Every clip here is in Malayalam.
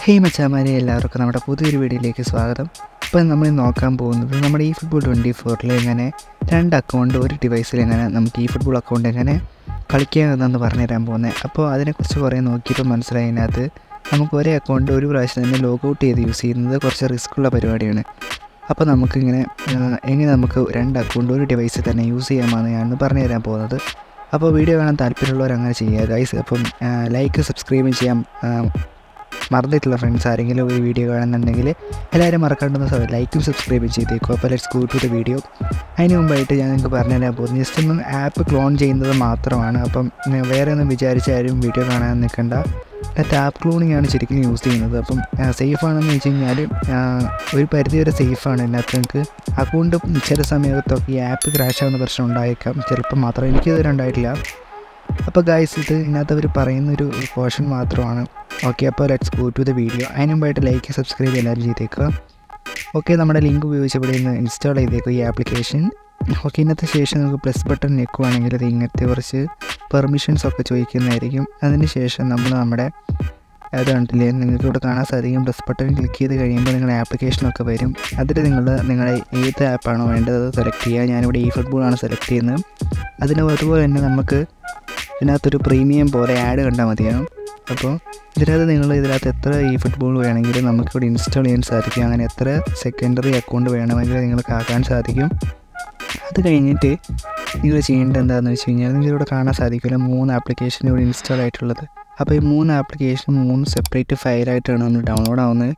ഹേയ് മച്ചാമാരെ എല്ലാവർക്കും നമ്മുടെ പുതിയൊരു വീഡിയോയിലേക്ക് സ്വാഗതം ഇപ്പം നമ്മൾ നോക്കാൻ പോകുന്നത് നമ്മുടെ ഈ ഫുട്ബോൾ ട്വൻറ്റി ഫോറിൽ എങ്ങനെ രണ്ട് അക്കൗണ്ട് ഒരു ഡിവൈസിൽ എങ്ങനെ നമുക്ക് ഈ ഫുട്ബോൾ അക്കൗണ്ട് എങ്ങനെ കളിക്കാമെന്നാണ് പറഞ്ഞു തരാൻ പോകുന്നത് അപ്പോൾ അതിനെക്കുറിച്ച് കുറേ നോക്കിയപ്പോൾ മനസ്സിലായി അതിനകത്ത് നമുക്ക് ഒരേ അക്കൗണ്ട് ഒരു പ്രാവശ്യം തന്നെ ലോഗ് ഔട്ട് ചെയ്ത് യൂസ് ചെയ്യുന്നത് കുറച്ച് റിസ്ക്കുള്ള പരിപാടിയാണ് അപ്പോൾ നമുക്കിങ്ങനെ ആ, എങ്ങനെ നമുക്ക് രണ്ട് അക്കൗണ്ട് ഒരു ഡിവൈസിൽ തന്നെ യൂസ് ചെയ്യാമെന്ന് ഞാൻ പറഞ്ഞു തരാൻ പോകുന്നത് അപ്പോൾ വീഡിയോ കാണാൻ താല്പര്യമുള്ളവർ അങ്ങനെ ചെയ്യുക ഗൈസ് അപ്പം ലൈക്ക് സബ്സ്ക്രൈബും ചെയ്യാം ആ, മറന്നിട്ടുള്ള ഫ്രണ്ട്സ് ആരെങ്കിലും ഈ വീഡിയോ കാണുന്നുണ്ടെങ്കിൽ എല്ലാവരും മറക്കാണ്ടെന്ന് ലൈക്കും സബ്സ്ക്രൈബും ചെയ്തേക്കും അപ്പോൾ let's go to the video അതിന് മുമ്പായിട്ട് ഞാൻ നിങ്ങൾക്ക് പറഞ്ഞു തരാൻ പോകുന്നത് ജസ്റ്റ് ഒന്ന് ആപ്പ് ക്ലോൺ ചെയ്യുന്നത് മാത്രമാണ് അപ്പം ഉം, വേറെ ഒന്നും വിചാരിച്ചാരും വീഡിയോ കാണാൻ നിൽക്കണ്ട മറ്റേ ആപ്പ് ക്ലോണിംഗ് ആണ് ശരിക്കും യൂസ് ചെയ്യുന്നത് അപ്പം സേഫ് ആണെന്ന് വെച്ച് കഴിഞ്ഞാൽ ആ, ഒരു പരിധി വരെ സേഫാണ് ഇതിനകത്ത് നിങ്ങൾക്ക് അക്കൗണ്ട് ചില സമയത്തൊക്കെ ഈ ആപ്പ് ക്രാഷ് ആവുന്ന പ്രശ്നം ഉണ്ടായേക്കാം ചിലപ്പോൾ മാത്രം എനിക്കിതുവരെ ഉണ്ടായിട്ടില്ല അപ്പോൾ ഗൈസ് ഇത് ഇതിനകത്ത് അവർ പറയുന്നൊരു പോർഷൻ മാത്രമാണ് ഓക്കെ അപ്പോൾ let's go to the video അതിന് മുമ്പായിട്ട് ലൈക്ക് സബ്സ്ക്രൈബ് എല്ലാവരും ചെയ്തേക്കുക ഓക്കെ നമ്മുടെ ലിങ്ക് ഉപയോഗിച്ച് ഇവിടെ നിന്ന് ഇൻസ്റ്റാൾ ചെയ്തേക്കുക ഈ ആപ്ലിക്കേഷൻ ഓക്കെ ഇന്നത്തെ ശേഷം നമുക്ക് പ്ലസ് ബട്ടൺ ഞെക്കുവാണെങ്കിൽ അത് ഇങ്ങനത്തെ കുറച്ച് പെർമിഷൻസ് ഒക്കെ ചോദിക്കുന്നതായിരിക്കും അതിന് ശേഷം നമ്മൾ നമ്മുടെ അത് കണ്ടില്ലേ നിങ്ങൾക്ക് ഇവിടെ കാണാൻ സാധിക്കും പ്ലസ് ബട്ടൺ ക്ലിക്ക് ചെയ്ത് കഴിയുമ്പോൾ നിങ്ങളുടെ ആപ്ലിക്കേഷനൊക്കെ വരും അതിൽ നിങ്ങൾ നിങ്ങളുടെ ഏത് ആപ്പാണോ വേണ്ടത് അത് സെലക്ട് ചെയ്യുക ഞാനിവിടെ ഈ ഫുട്ബോളാണ് സെലക്ട് ചെയ്യുന്നത് അതിന് അതുപോലെ തന്നെ നമുക്ക് ഇതിനകത്തൊരു പ്രീമിയം പോലെ ആഡ് കണ്ടാൽ മതിയാകും അപ്പോൾ ഇതിനകത്ത് നിങ്ങൾ ഇതിനകത്ത് എത്ര ഈ ഫുട്ബോൾ വേണമെങ്കിലും നമുക്കിവിടെ ഇൻസ്റ്റാൾ ചെയ്യാൻ സാധിക്കും അങ്ങനെ എത്ര സെക്കൻഡറി അക്കൗണ്ട് വേണമെങ്കിൽ നിങ്ങൾക്ക് ആക്കാൻ സാധിക്കും അത് കഴിഞ്ഞിട്ട് നിങ്ങൾ ചെയ്യേണ്ടത് എന്താണെന്ന് വെച്ച് കഴിഞ്ഞാൽ നിങ്ങൾക്ക് ഇവിടെ കാണാൻ സാധിക്കില്ല മൂന്ന് ആപ്ലിക്കേഷൻ ഇവിടെ ഇൻസ്റ്റാൾ ആയിട്ടുള്ളത് അപ്പോൾ ഈ മൂന്ന് ആപ്ലിക്കേഷൻ മൂന്ന് സെപ്പറേറ്റ് ഫയലായിട്ടാണ് നമ്മൾ ഡൗൺലോഡ് ആവുന്നത്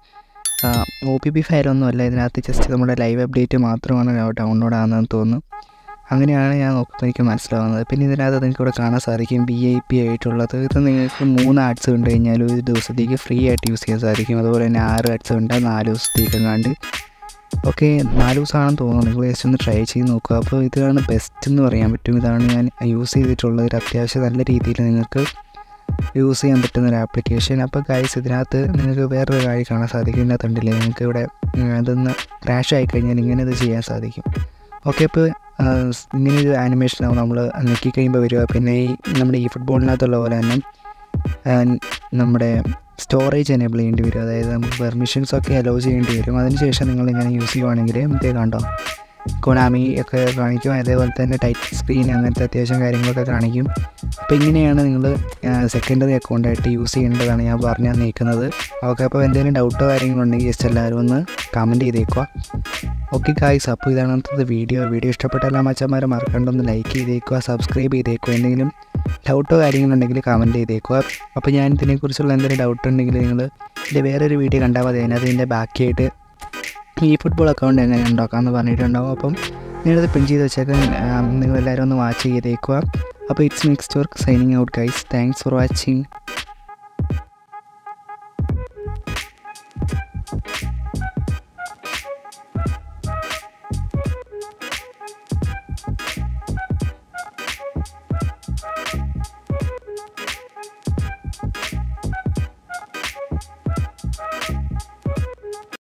ഒ പി പി ഫയലൊന്നും അല്ല ഇതിനകത്ത് ജസ്റ്റ് നമ്മുടെ ലൈവ് അപ്ഡേറ്റ് മാത്രമാണ് ഡൗൺലോഡ് ആകുന്നതെന്ന് തോന്നുന്നു അങ്ങനെയാണ് ഞാൻ നോക്കുമ്പോൾ എനിക്ക് മനസ്സിലാവുന്നത് പിന്നെ ഇതിനകത്ത് നിങ്ങൾക്ക് ഇവിടെ കാണാൻ സാധിക്കും വി ഐ പി ആയിട്ടുള്ളത് ഇത് നിങ്ങൾക്ക് മൂന്ന് ആഡ്സ് കണ്ടു കഴിഞ്ഞാൽ ഒരു ദിവസത്തേക്ക് ഫ്രീ ആയിട്ട് യൂസ് ചെയ്യാൻ സാധിക്കും അതുപോലെ തന്നെ ആറ് ആഡ്സ് ഉണ്ട് നാല് ദിവസത്തേക്ക് എങ്ങാണ്ട് ഓക്കെ നാല് ദിവസമാണെന്ന് തോന്നുന്നു നിങ്ങൾ ജസ്റ്റ് ഒന്ന് ട്രൈ ചെയ്ത് നോക്കുക അപ്പോൾ ഇതാണ് ബെസ്റ്റ് എന്ന് പറയാൻ പറ്റും ഇതാണ് ഞാൻ യൂസ് ചെയ്തിട്ടുള്ളത് ഒരു അത്യാവശ്യം നല്ല രീതിയിൽ നിങ്ങൾക്ക് യൂസ് ചെയ്യാൻ പറ്റുന്ന ഒരു ആപ്ലിക്കേഷൻ അപ്പോൾ ഗൈസ് ഇതിനകത്ത് നിങ്ങൾക്ക് വേറൊരു കാര്യം കാണാൻ സാധിക്കും ഇതിനകത്ത് ഉണ്ടല്ലേ നിങ്ങൾക്ക് ഇവിടെ ഉം, അതൊന്ന് ക്രാഷ് ആയി കഴിഞ്ഞാൽ ഇങ്ങനെ ഇത് ചെയ്യാൻ സാധിക്കും ഓക്കെ അപ്പോൾ ഇങ്ങനെ ഒരു ആനിമേഷനാവും നമ്മൾ ഞെക്കി കഴിയുമ്പോൾ വരിക പിന്നെ ഈ നമ്മുടെ ഈ ഫുട്ബോളിനകത്തുള്ള പോലെ തന്നെ ആ, നമ്മുടെ സ്റ്റോറേജ് എനേബിൾ ചെയ്യേണ്ടി വരും അതായത് നമുക്ക് പെർമിഷൻസ് ഒക്കെ അലോ ചെയ്യേണ്ടി വരും അതിനുശേഷം നിങ്ങൾ ഇങ്ങനെ യൂസ് ചെയ്യുവാണെങ്കിൽ നമുക്ക് കണ്ടോ കൊണാമി ഒക്കെ കാണിക്കും അതേപോലെ തന്നെ ടൈറ്റ് സ്ക്രീൻ അങ്ങനത്തെ അത്യാവശ്യം കാര്യങ്ങളൊക്കെ കാണിക്കും അപ്പോൾ ഇങ്ങനെയാണ് നിങ്ങൾ സെക്കൻഡറി അക്കൗണ്ടായിട്ട് യൂസ് ചെയ്യേണ്ടതാണ് ഞാൻ പറഞ്ഞു തന്നിരിക്കുന്നത് ഓക്കെ അപ്പോൾ എന്തെങ്കിലും ഡൗട്ടോ കാര്യങ്ങളുണ്ടെങ്കിൽ ജസ്റ്റ് എല്ലാവരും ഒന്ന് കമൻറ്റ് ചെയ്തേക്കുക ഓക്കെ ഗായ്സ് അപ്പോൾ ഇതാണ് അന്നത്തെ വീഡിയോ വീഡിയോ ഇഷ്ടപ്പെട്ട എല്ലാ മച്ചന്മാരും മറക്കണ്ടൊന്ന് ലൈക്ക് ചെയ്തേക്കുക സബ്സ്ക്രൈബ് ചെയ്തേക്കുക എന്തെങ്കിലും ഡൗട്ടോ കാര്യങ്ങളുണ്ടെങ്കിൽ കമൻറ്റ് ചെയ്തേക്കുക അപ്പോൾ ഞാൻ ഇതിനെക്കുറിച്ചുള്ള എന്തെങ്കിലും ഡൗട്ട് ഉണ്ടെങ്കിൽ നിങ്ങൾ ഇതിൻ്റെ വേറൊരു വീഡിയോ കണ്ടാൽ മതി അതിനകത്ത് ഇതിൻ്റെ ബാക്കിയായിട്ട് ഈ ഫുട്ബോൾ അക്കൗണ്ട് എങ്ങനെ ഉണ്ടാക്കാമെന്ന് പറഞ്ഞിട്ടുണ്ടാവും അപ്പം നിങ്ങളത് പിൻ ചെയ്ത് വെച്ചേക്കാൻ നിങ്ങളെല്ലാവരും ഒന്ന് വാച്ച് ചെയ്തേക്കുക അപ്പോൾ it's next work signing out guys thanks for watching